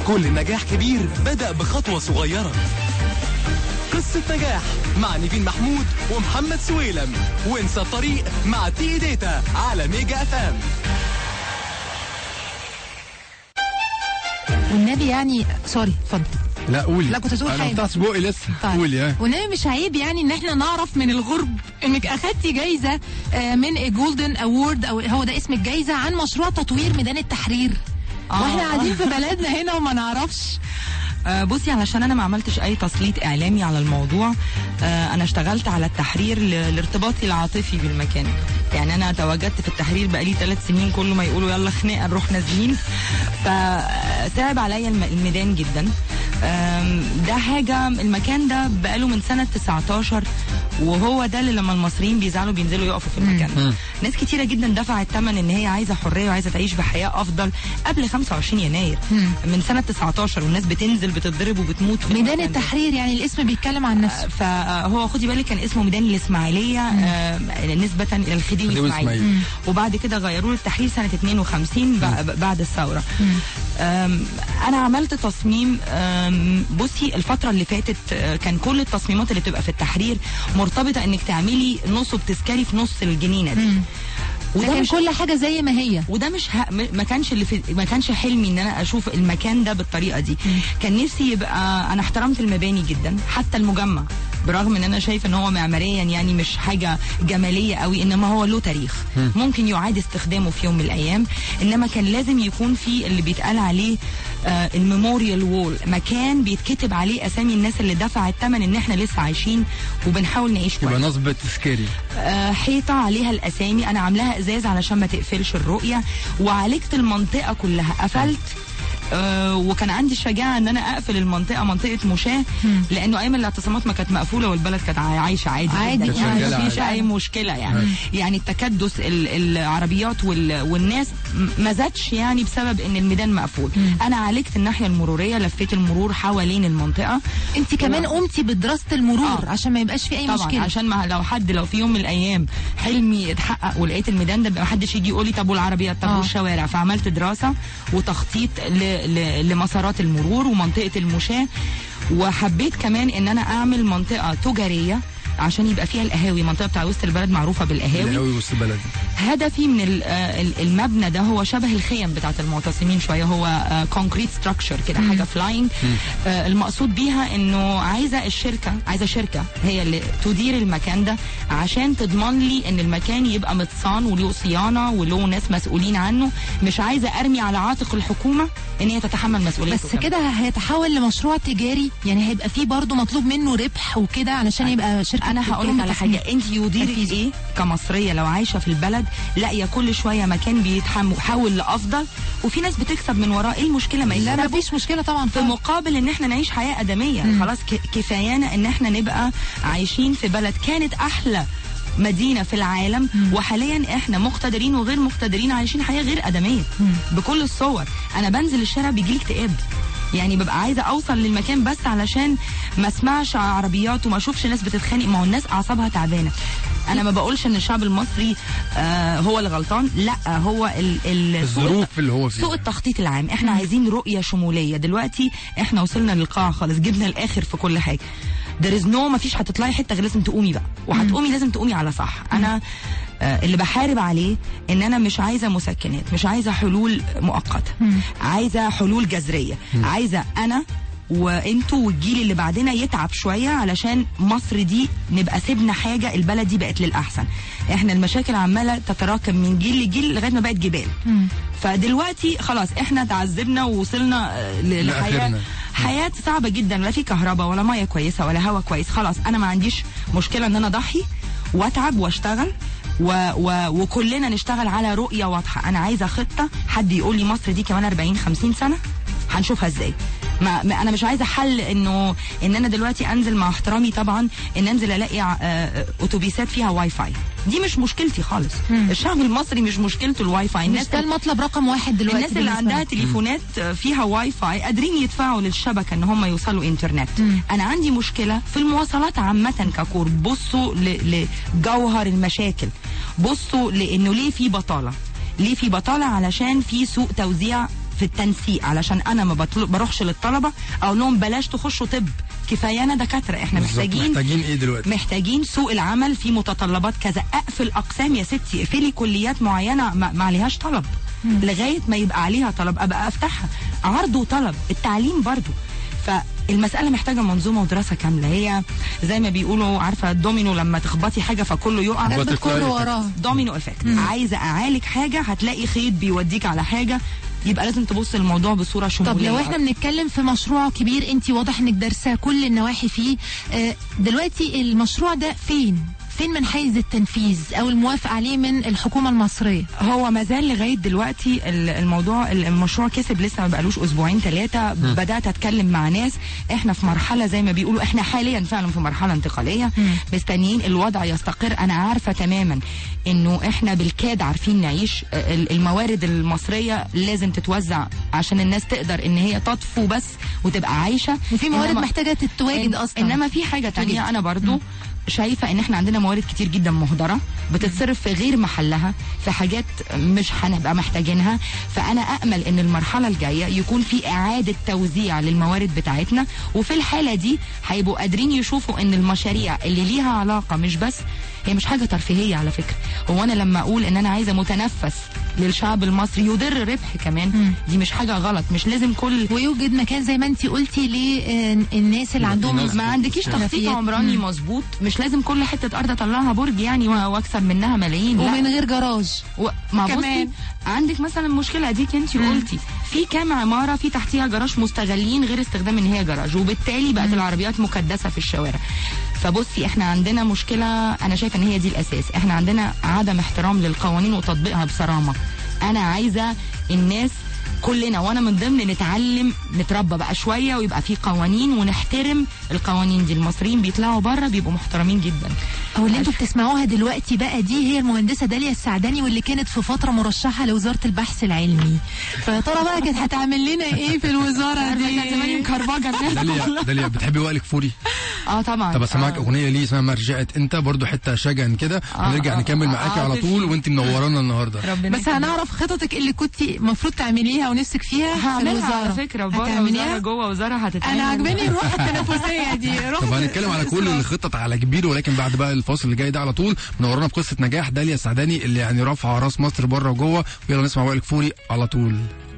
كل نجاح كبير بدأ بخطوة صغيرة قصة نجاح مع نيفين محمود ومحمد سويلم وانسى الطريق مع تي داتا على ميجا اف ام والنبي يعني سوري اتفضل لا قولي لا، كنت هتقول انا حاجة. فتحت بقي لسه طيب. قولي ها والنبي مش عيب يعني ان احنا نعرف من الغرب انك اخدتي جايزه آه، من جولدن اوورد او هو ده اسم الجايزه عن مشروع تطوير ميدان التحرير آه. واحنا قاعدين في بلدنا هنا وما نعرفش آه، بصي علشان انا ما عملتش اي تسليط اعلامي على الموضوع آه، انا اشتغلت على التحرير ل- لارتباطي العاطفي بالمكان يعني انا تواجدت في التحرير بقالي ثلاث سنين كل ما يقولوا يلا خناقه نروح نازلين فتعب عليا الم- الميدان جدا آم، ده حاجه المكان ده بقاله من سنه 19 وهو ده اللي لما المصريين بيزعلوا بينزلوا يقفوا في المكان ده ناس كتيره جدا دفعت ثمن ان هي عايزه حريه وعايزه تعيش بحياه افضل قبل 25 يناير من سنه 19 والناس بتنزل بتتضرب وبتموت في ميدان المكان ده. التحرير يعني الاسم بيتكلم عن نفسه فهو خدي بالك كان اسمه ميدان الاسماعيليه آه، نسبه الى الخديوي خديوي اسماعيل إسماعيل. وبعد كده غيروه للتحرير سنه 52 بع- بعد الثوره آم، انا عملت تصميم آم، بصي الفتره اللي فاتت آه، كان كل التصميمات اللي بتبقى في التحرير مرتبطه انك تعملي نصب تذكاري في نص الجنينه دي وده لكن مش كل حاجه زي ما هي وده مش ه... م- ما كانش اللي في... ما كانش حلمي ان انا اشوف المكان ده بالطريقه دي كان نفسي يبقى انا احترمت المباني جدا حتى المجمع برغم ان انا شايف ان هو معماريا يعني مش حاجه جماليه قوي انما هو له تاريخ ممكن يعاد استخدامه في يوم من الايام انما كان لازم يكون في اللي بيتقال عليه آه الميموريال وول مكان بيتكتب عليه اسامي الناس اللي دفعت ثمن ان احنا لسه عايشين وبنحاول نعيش يبقى كويس نصب تذكاري آه، حيطه عليها الاسامي انا عاملاها ازاز علشان ما تقفلش الرؤيه وعالجت المنطقه كلها قفلت آه وكان عندي الشجاعه ان انا اقفل المنطقه منطقه مشاه لانه ايام الاعتصامات ما كانت مقفوله والبلد كانت عا- عايشه عادي عادي، جدا يعني يعني مفيش عادي. اي مشكله يعني يعني التكدس ال- العربيات وال- والناس م- ما زادش يعني بسبب ان الميدان مقفول انا عالجت الناحيه المروريه لفيت المرور حوالين المنطقه انت كمان قمتي بدراسه المرور آه. عشان ما يبقاش في اي طبعا مشكله عشان ما لو حد لو في يوم من الايام حلمي اتحقق ولقيت الميدان ده ما حدش يجي يقول لي طب والعربيات طب آه. والشوارع فعملت دراسه وتخطيط ل... ل... لمسارات المرور ومنطقه المشاه وحبيت كمان ان انا اعمل منطقه تجاريه عشان يبقى فيها القهاوي المنطقه بتاع وسط البلد معروفه بالقهاوي القهوي وسط البلد هدفي من ال- آه ال- المبنى ده هو شبه الخيم بتاعت المعتصمين شويه هو كونكريت ستراكشر كده حاجه فلاينج المقصود بيها انه عايزه الشركه عايزه شركه هي اللي تدير المكان ده عشان تضمن لي ان المكان يبقى متصان وله صيانه وله ناس مسؤولين عنه مش عايزه ارمي على عاتق الحكومه ان هي تتحمل مسؤوليته بس كمان. كده هيتحول لمشروع تجاري يعني هيبقى فيه برضه مطلوب منه ربح وكده علشان يبقى شركه انا هقول لك على تصميم. حاجه انت يديرك تنفيذي. ايه كمصريه لو عايشه في البلد لاقيه كل شويه مكان بيتحول لافضل وفي ناس بتكسب من وراه ايه المشكله ما لا يكسبوا ما فيش مشكله طبعا في طبعاً. مقابل ان احنا نعيش حياه ادميه خلاص ك- كفايانا ان احنا نبقى عايشين في بلد كانت احلى مدينه في العالم وحاليا احنا مقتدرين وغير مقتدرين عايشين حياه غير ادميه بكل الصور انا بنزل الشارع بيجيلي اكتئاب يعني ببقى عايزه اوصل للمكان بس علشان ما اسمعش عربيات وما اشوفش ناس بتتخانق ما هو الناس اعصابها تعبانه انا ما بقولش ان الشعب المصري آه هو اللي غلطان لا هو ال ال سوء الظروف اللي هو سوء فيها التخطيط العام احنا عايزين رؤيه شموليه دلوقتي احنا وصلنا للقاع خالص جبنا الاخر في كل حاجه there is no مفيش هتطلعي حته غير لازم تقومي بقى وهتقومي لازم تقومي على صح انا آه اللي بحارب عليه ان انا مش عايزه مسكنات مش عايزه حلول مؤقته عايزه حلول جذريه عايزه انا وانتوا والجيل اللي بعدنا يتعب شويه علشان مصر دي نبقى سيبنا حاجه البلد دي بقت للاحسن احنا المشاكل عماله تتراكم من جيل لجيل لغايه ما بقت جبال فدلوقتي خلاص احنا تعذبنا ووصلنا آه، ل- لحياه لآخرنا. حياه صعبه جدا لا في كهرباء ولا ميه كويسه ولا هواء كويس خلاص انا ما عنديش مشكله ان انا اضحي واتعب واشتغل و و وكلنا نشتغل على رؤيه واضحه انا عايزه خطه حد يقول لي مصر دي كمان 40 50 سنه هنشوفها ازاي ما, ما انا مش عايزه حل انه ان انا دلوقتي انزل مع احترامي طبعا ان انزل الاقي ع- آه، اتوبيسات فيها واي فاي دي مش مشكلتي خالص الشعب المصري مش مشكلته الواي فاي مش ده المطلب رقم واحد دلوقتي الناس اللي بالنسبة عندها لي. تليفونات فيها واي فاي قادرين يدفعوا للشبكه ان هم يوصلوا انترنت انا عندي مشكله في المواصلات عامه ككور بصوا ل- لجوهر المشاكل بصوا لانه ليه في بطاله ليه في بطاله علشان في سوء توزيع في التنسيق علشان انا ما بطل- بروحش للطلبه اقول لهم بلاش تخشوا طب كفايانا دكاتره احنا بالظبط. محتاجين محتاجين ايه دلوقتي محتاجين سوق العمل في متطلبات كذا اقفل اقسام يا ستي اقفلي كليات معينه ما, ما عليهاش طلب لغايه ما يبقى عليها طلب ابقى افتحها عرض وطلب التعليم برضو فالمسألة محتاجة منظومة ودراسة كاملة هي زي ما بيقولوا عارفة الدومينو لما تخبطي حاجة فكله يقع بطل قلب كله كويس. وراه دومينو افكت عايزة اعالج حاجة هتلاقي خيط بيوديك على حاجة يبقى لازم تبص الموضوع بصورة شمولية طب لو احنا بنتكلم في مشروع كبير انت واضح انك دارسه كل النواحي فيه آه، دلوقتي المشروع ده فين فين من حيز التنفيذ او الموافق عليه من الحكومه المصريه هو ما زال لغايه دلوقتي ال- الموضوع المشروع كسب لسه ما بقالوش اسبوعين ثلاثه بدات اتكلم مع ناس احنا في مرحله زي ما بيقولوا احنا حاليا فعلا في مرحله انتقاليه مستنيين الوضع يستقر انا عارفه تماما انه احنا بالكاد عارفين نعيش ال- الموارد المصريه لازم تتوزع عشان الناس تقدر ان هي تطفو بس وتبقى عايشه وفي موارد إنما- محتاجه تتواجد إن- اصلا انما في حاجه تانية تواجد. انا برضو شايفه ان احنا عندنا موارد كتير جدا مهدره بتتصرف في غير محلها في حاجات مش هنبقى محتاجينها فانا امل ان المرحله الجايه يكون في اعاده توزيع للموارد بتاعتنا وفي الحاله دي هيبقوا قادرين يشوفوا ان المشاريع اللي ليها علاقه مش بس هي مش حاجه ترفيهيه على فكره هو انا لما اقول ان انا عايزه متنفس للشعب المصري يدر ربح كمان دي مش حاجه غلط مش لازم كل ويوجد مكان زي ما انت قلتي للناس اللي عندهم ناس ما عندكيش تخطيط خلفيات. عمراني مظبوط مش لازم كل حته ارض اطلعها برج يعني و- واكسب منها ملايين لا. ومن غير جراج و... ما كمان. بصي عندك مثلا مشكله اديك انت قلتي في كام عماره في تحتيها جراج مستغلين غير استخدام ان هي جراج وبالتالي بقت العربيات مكدسه في الشوارع فبصي احنا عندنا مشكله انا شايفه ان هي دي الاساس احنا عندنا عدم احترام للقوانين وتطبيقها بصرامه انا عايزه الناس كلنا وانا من ضمن نتعلم نتربى بقى شويه ويبقى في قوانين ونحترم القوانين دي المصريين بيطلعوا بره بيبقوا محترمين جدا او اللي انتوا بتسمعوها دلوقتي بقى دي هي المهندسه داليا السعداني واللي كانت في فتره مرشحه لوزاره البحث العلمي فيا ترى بقى كانت هتعمل لنا ايه في الوزاره كان زماني دي مكربجه الناس داليا داليا بتحبي وائل كفوري اه طبعا طب اسمعك آه. اغنيه ليه اسمها مرجعه انت برضو حته شجن كده آه، ونرجع آه، نكمل آه، معاكي آه، على طول تفهم. وانت منورانا النهارده ربنا بس يخليك. هنعرف خططك اللي كنت المفروض تعمليها ونفسك فيها في هعملها على الوزاره فكره بره وزاره هتعمليها جوه وزاره هتتعمل انا عجباني الروح التنافسيه دي روح طب هنتكلم على كل الخطط على كبير ولكن بعد بقى الفاصل اللي جاي ده على طول منورانا بقصه نجاح داليا السعداني اللي يعني رافعه راس مصر بره وجوه ويلا نسمع وائل كفوري على طول